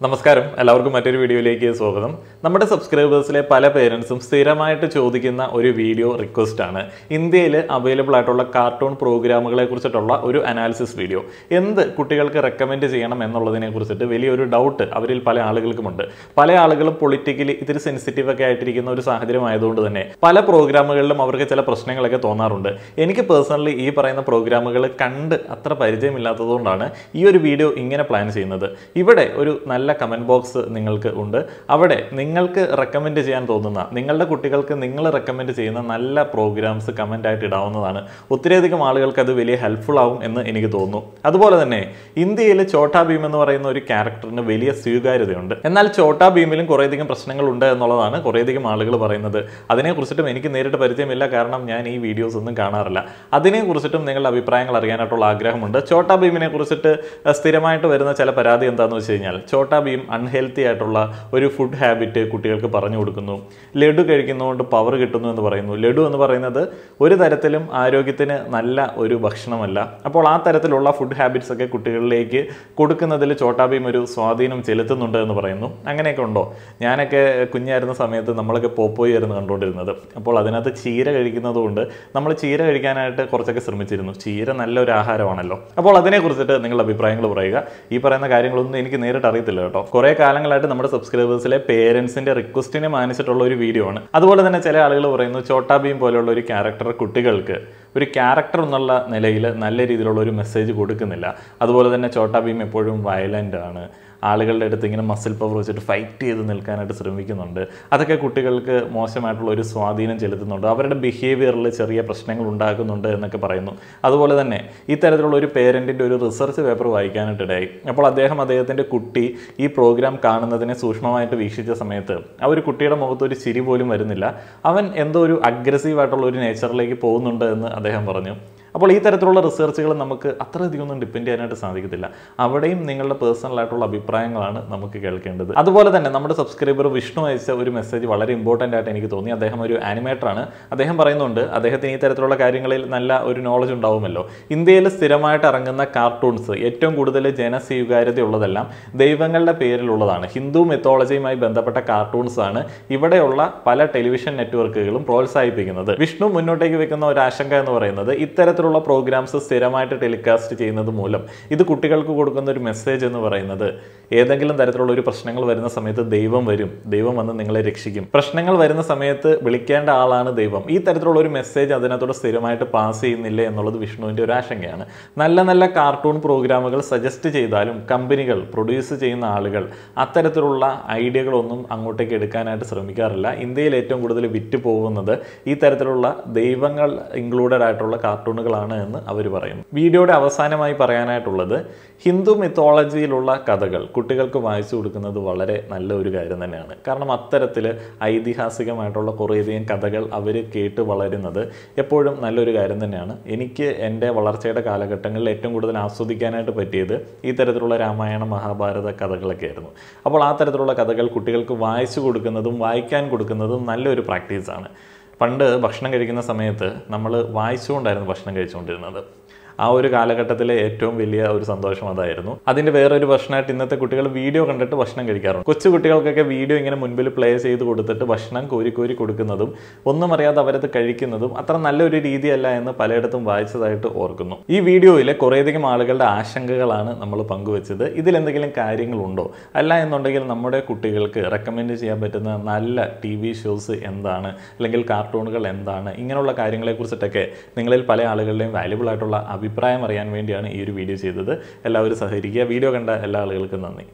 നമസ്കാരം എല്ലാവർക്കും മറ്റൊരു വീഡിയോയിലേക്ക് സ്വാഗതം നമ്മുടെ സബ്സ്ക്രൈബേഴ്സിലെ പല പേരൻസും സ്ഥിരമായിട്ട് ചോദിക്കുന്ന ഒരു വീഡിയോ റിക്വസ്റ്റ് ആണ് ഇന്ത്യയിൽ അവൈലബിൾ ആയിട്ടുള്ള കാർട്ടൂൺ പ്രോഗ്രാമുകളെ കുറിച്ചിട്ടുള്ള ഒരു അനാലിസിസ് വീഡിയോ എന്ത് കുട്ടികൾക്ക് റെക്കമെൻഡ് ചെയ്യണം എന്നുള്ളതിനെ കുറിച്ചിട്ട് വലിയൊരു ഡൗട്ട് അവരിൽ പല ആളുകൾക്കുമുണ്ട് പല ആളുകളും പൊളിറ്റിക്കലി ഇത്തിരി സെൻസിറ്റീവ് ഒക്കെ ആയിട്ടിരിക്കുന്ന ഒരു സാഹചര്യം ആയതുകൊണ്ട് തന്നെ പല പ്രോഗ്രാമുകളിലും അവർക്ക് ചില പ്രശ്നങ്ങളൊക്കെ തോന്നാറുണ്ട് എനിക്ക് പേഴ്സണലി ഈ പറയുന്ന പ്രോഗ്രാമുകൾ കണ്ട് അത്ര പരിചയമില്ലാത്തതുകൊണ്ടാണ് ഈ ഒരു വീഡിയോ ഇങ്ങനെ പ്ലാൻ ചെയ്യുന്നത് ഇവിടെ ഒരു നല്ല കമൻറ്റ് ബോക്സ് നിങ്ങൾക്ക് ഉണ്ട് അവിടെ നിങ്ങൾക്ക് റെക്കമെൻഡ് ചെയ്യാൻ തോന്നുന്ന നിങ്ങളുടെ കുട്ടികൾക്ക് നിങ്ങൾ റെക്കമെൻഡ് ചെയ്യുന്ന നല്ല പ്രോഗ്രാംസ് കമൻ്റ് ആയിട്ട് ഇടാവുന്നതാണ് ഒത്തിരിയധികം ആളുകൾക്ക് അത് വലിയ ഹെൽപ്ഫുൾ ആവും എന്ന് എനിക്ക് തോന്നുന്നു അതുപോലെ തന്നെ ഇന്ത്യയിൽ ചോട്ടാ ഭീം എന്ന് പറയുന്ന ഒരു ക്യാരക്ടറിന് വലിയ സ്വീകാര്യതയുണ്ട് എന്നാൽ ചോട്ടാ ഭീമിലും കുറേയധികം പ്രശ്നങ്ങളുണ്ട് എന്നുള്ളതാണ് കുറേയധികം ആളുകൾ പറയുന്നത് അതിനെക്കുറിച്ചിട്ടും എനിക്ക് നേരിട്ട് പരിചയമില്ല കാരണം ഞാൻ ഈ വീഡിയോസ് ഒന്നും കാണാറില്ല അതിനെക്കുറിച്ചിട്ടും നിങ്ങളുടെ അഭിപ്രായങ്ങൾ അറിയാനായിട്ടുള്ള ആഗ്രഹമുണ്ട് ചോട്ടാ ഭീമിനെ കുറിച്ചിട്ട് അഹ് സ്ഥിരമായിട്ട് വരുന്ന ചില പരാതി എന്താണെന്ന് വെച്ച് കഴിഞ്ഞാൽ ചോട്ടാ ഭീം അൺഹെൽത്തി ആയിട്ടുള്ള ഒരു ഫുഡ് ഹാബിറ്റ് കുട്ടികൾക്ക് പറഞ്ഞു കൊടുക്കുന്നു ലഡു കഴിക്കുന്നതുകൊണ്ട് പവർ കിട്ടുന്നു എന്ന് പറയുന്നു ലഡു എന്ന് പറയുന്നത് ഒരു തരത്തിലും ആരോഗ്യത്തിന് നല്ല ഒരു ഭക്ഷണമല്ല അപ്പോൾ ആ തരത്തിലുള്ള ഫുഡ് ഹാബിറ്റ്സ് ഒക്കെ കുട്ടികളിലേക്ക് കൊടുക്കുന്നതിൽ ചോട്ടാ ഭീം ഒരു സ്വാധീനം ചെലുത്തുന്നുണ്ട് എന്ന് പറയുന്നു അങ്ങനെയൊക്കെ ഉണ്ടോ ഞാനൊക്കെ കുഞ്ഞായിരുന്ന സമയത്ത് നമ്മളൊക്കെ പോപ്പോയി ആയിരുന്നു കണ്ടുകൊണ്ടിരുന്നത് അപ്പോൾ അതിനകത്ത് ചീര കഴിക്കുന്നത് കൊണ്ട് നമ്മൾ ചീര കഴിക്കാനായിട്ട് കുറച്ചൊക്കെ ശ്രമിച്ചിരുന്നു ചീര നല്ലൊരു ആഹാരമാണല്ലോ അപ്പോൾ അതിനെക്കുറിച്ചിട്ട് നിങ്ങളുടെ അഭിപ്രായങ്ങൾ പറയുക ഈ പറയുന്ന കാര്യങ്ങളൊന്നും എനിക്ക് നേരിട്ട് അറിയത്തില്ല കേട്ടോ കുറേ കാലങ്ങളായിട്ട് നമ്മുടെ സബ്സ്ക്രൈബേഴ്സിലെ പേരൻസിന്റെ റിക്വസ്റ്റിനെ മാനിച്ചിട്ടുള്ള ഒരു വീഡിയോ ആണ് അതുപോലെ തന്നെ ചില ആളുകൾ പറയുന്നു ചോട്ടാ ഭീം പോലെയുള്ള ഒരു ക്യാരക്ടർ കുട്ടികൾക്ക് ഒരു ക്യാരക്ടർ എന്നുള്ള നിലയിൽ നല്ല രീതിയിലുള്ള ഒരു മെസ്സേജ് കൊടുക്കുന്നില്ല അതുപോലെ തന്നെ ചോട്ടാ ഭീം എപ്പോഴും വയലൻ്റ് ആണ് ആളുകളുടെ അടുത്ത് ഇങ്ങനെ മസിൽ പവർ വെച്ചിട്ട് ഫൈറ്റ് ചെയ്ത് നിൽക്കാനായിട്ട് ശ്രമിക്കുന്നുണ്ട് അതൊക്കെ കുട്ടികൾക്ക് മോശമായിട്ടുള്ള ഒരു സ്വാധീനം ചെലുത്തുന്നുണ്ട് അവരുടെ ബിഹേവിയറിൽ ചെറിയ പ്രശ്നങ്ങൾ ഉണ്ടാക്കുന്നുണ്ട് എന്നൊക്കെ പറയുന്നു അതുപോലെ തന്നെ ഇത്തരത്തിലുള്ള ഒരു പേരൻറ്റിൻ്റെ ഒരു റിസർച്ച് പേപ്പർ വായിക്കാനായിട്ടിടയായി അപ്പോൾ അദ്ദേഹം അദ്ദേഹത്തിൻ്റെ കുട്ടി ഈ പ്രോഗ്രാം കാണുന്നതിനെ സൂക്ഷ്മമായിട്ട് വീക്ഷിച്ച സമയത്ത് ആ ഒരു കുട്ടിയുടെ മുഖത്ത് ഒരു ചിരി പോലും വരുന്നില്ല അവൻ എന്തോ ഒരു അഗ്രസീവ് ആയിട്ടുള്ള ഒരു നേച്ചറിലേക്ക് പോകുന്നുണ്ട് എന്ന് അദ്ദേഹം പറഞ്ഞു അപ്പോൾ ഈ തരത്തിലുള്ള റിസർച്ചുകൾ നമുക്ക് അത്രയധികം ഒന്നും ഡിപ്പെൻഡ് ചെയ്യാനായിട്ട് സാധിക്കത്തില്ല അവിടെയും നിങ്ങളുടെ പേഴ്സണൽ ആയിട്ടുള്ള അഭിപ്രായങ്ങളാണ് നമുക്ക് കേൾക്കേണ്ടത് അതുപോലെ തന്നെ നമ്മുടെ സബ്സ്ക്രൈബർ വിഷ്ണു അയച്ച ഒരു മെസ്സേജ് വളരെ ഇമ്പോർട്ടൻ്റ് ആയിട്ട് എനിക്ക് തോന്നി അദ്ദേഹം ഒരു ആനിമേറ്ററാണ് അദ്ദേഹം പറയുന്നുണ്ട് അദ്ദേഹത്തിന് ഈ തരത്തിലുള്ള കാര്യങ്ങളിൽ നല്ല ഒരു നോളജ് ഉണ്ടാവുമല്ലോ ഇന്ത്യയിൽ സ്ഥിരമായിട്ട് ഇറങ്ങുന്ന കാർട്ടൂൺസ് ഏറ്റവും കൂടുതൽ ജനസ്വീകാര്യതയുള്ളതെല്ലാം ദൈവങ്ങളുടെ പേരിലുള്ളതാണ് ഹിന്ദു മെത്തോളജിയുമായി ബന്ധപ്പെട്ട കാർട്ടൂൺസ് ആണ് ഇവിടെയുള്ള പല ടെലിവിഷൻ നെറ്റ്വർക്കുകളും പ്രോത്സാഹിപ്പിക്കുന്നത് വിഷ്ണു മുന്നോട്ടേക്ക് വെക്കുന്ന ഒരു ആശങ്ക എന്ന് പറയുന്നത് ഇത്തരത്തിലുള്ള പ്രോഗ്രാംസ് സ്ഥിരമായിട്ട് ടെലികാസ്റ്റ് ചെയ്യുന്നത് മൂലം ഇത് കുട്ടികൾക്ക് കൊടുക്കുന്ന ഒരു മെസ്സേജ് എന്ന് പറയുന്നത് ഏതെങ്കിലും തരത്തിലുള്ള ഒരു പ്രശ്നങ്ങൾ വരുന്ന സമയത്ത് ദൈവം വരും ദൈവം വന്ന് നിങ്ങളെ രക്ഷിക്കും പ്രശ്നങ്ങൾ വരുന്ന സമയത്ത് വിളിക്കേണ്ട ആളാണ് ദൈവം ഈ തരത്തിലുള്ള ഒരു മെസ്സേജ് അതിനകത്തോട് സ്ഥിരമായിട്ട് പാസ് ചെയ്യുന്നില്ല എന്നുള്ളത് വിഷ്ണുവിൻ്റെ ഒരു ആശങ്കയാണ് നല്ല നല്ല കാർട്ടൂൺ പ്രോഗ്രാമുകൾ സജസ്റ്റ് ചെയ്താലും കമ്പനികൾ പ്രൊഡ്യൂസ് ചെയ്യുന്ന ആളുകൾ അത്തരത്തിലുള്ള ഐഡിയകളൊന്നും അങ്ങോട്ടേക്ക് എടുക്കാനായിട്ട് ശ്രമിക്കാറില്ല ഇന്ത്യയിൽ ഏറ്റവും കൂടുതൽ വിറ്റ് പോകുന്നത് ഈ തരത്തിലുള്ള ദൈവങ്ങൾ ഇൻക്ലൂഡഡ് ആയിട്ടുള്ള കാർട്ടൂണുകളാണ് എന്ന് അവർ പറയുന്നു വീഡിയോയുടെ അവസാനമായി പറയാനായിട്ടുള്ളത് ഹിന്ദു മിത്തോളജിയിലുള്ള കഥകൾ കുട്ടികൾക്ക് വായിച്ചു കൊടുക്കുന്നത് വളരെ നല്ല ഒരു കാര്യം തന്നെയാണ് കാരണം അത്തരത്തിൽ ഐതിഹാസികമായിട്ടുള്ള കുറേയധികം കഥകൾ അവർ കേട്ട് വളരുന്നത് എപ്പോഴും നല്ലൊരു കാര്യം തന്നെയാണ് എനിക്ക് എൻ്റെ വളർച്ചയുടെ കാലഘട്ടങ്ങളിൽ ഏറ്റവും കൂടുതൽ ആസ്വദിക്കാനായിട്ട് പറ്റിയത് ഈ തരത്തിലുള്ള രാമായണ മഹാഭാരത കഥകളൊക്കെ ആയിരുന്നു അപ്പോൾ ആ തരത്തിലുള്ള കഥകൾ കുട്ടികൾക്ക് വായിച്ചു കൊടുക്കുന്നതും വായിക്കാൻ കൊടുക്കുന്നതും നല്ലൊരു പ്രാക്ടീസാണ് പണ്ട് ഭക്ഷണം കഴിക്കുന്ന സമയത്ത് നമ്മൾ വായിച്ചുകൊണ്ടായിരുന്നു ഭക്ഷണം കഴിച്ചുകൊണ്ടിരുന്നത് ആ ഒരു കാലഘട്ടത്തിലെ ഏറ്റവും വലിയ ഒരു സന്തോഷം അതായിരുന്നു അതിന്റെ വേറൊരു ഭക്ഷണമായിട്ട് ഇന്നത്തെ കുട്ടികൾ വീഡിയോ കണ്ടിട്ട് ഭക്ഷണം കഴിക്കാറുണ്ട് കൊച്ചു കുട്ടികൾക്കൊക്കെ വീഡിയോ ഇങ്ങനെ മുൻപിൽ പ്ലേ ചെയ്ത് കൊടുത്തിട്ട് ഭക്ഷണം കോരി കോരി കൊടുക്കുന്നതും ഒന്നും അറിയാതെ അവരത് കഴിക്കുന്നതും അത്ര നല്ലൊരു രീതിയല്ല എന്ന് പലയിടത്തും വായിച്ചതായിട്ട് ഓർക്കുന്നു ഈ വീഡിയോയിൽ കുറേയധികം ആളുകളുടെ ആശങ്കകളാണ് നമ്മൾ പങ്കുവച്ചത് ഇതിലെന്തെങ്കിലും കാര്യങ്ങളുണ്ടോ അല്ല എന്നുണ്ടെങ്കിൽ നമ്മുടെ കുട്ടികൾക്ക് റെക്കമെൻഡ് ചെയ്യാൻ പറ്റുന്ന നല്ല ടി വി ഷോസ് എന്താണ് അല്ലെങ്കിൽ കാർട്ടൂണുകൾ എന്താണ് ഇങ്ങനെയുള്ള കാര്യങ്ങളെക്കുറിച്ചിട്ടൊക്കെ നിങ്ങളിൽ പല ആളുകളുടെയും വാല്യുബിൾ ആയിട്ടുള്ള അഭിപ്രായം അറിയാൻ വേണ്ടിയാണ് ഈ ഒരു വീഡിയോ ചെയ്തത് എല്ലാവരും സഹകരിക്കുക വീഡിയോ കണ്ട എല്ലാ ആളുകൾക്കും നന്ദി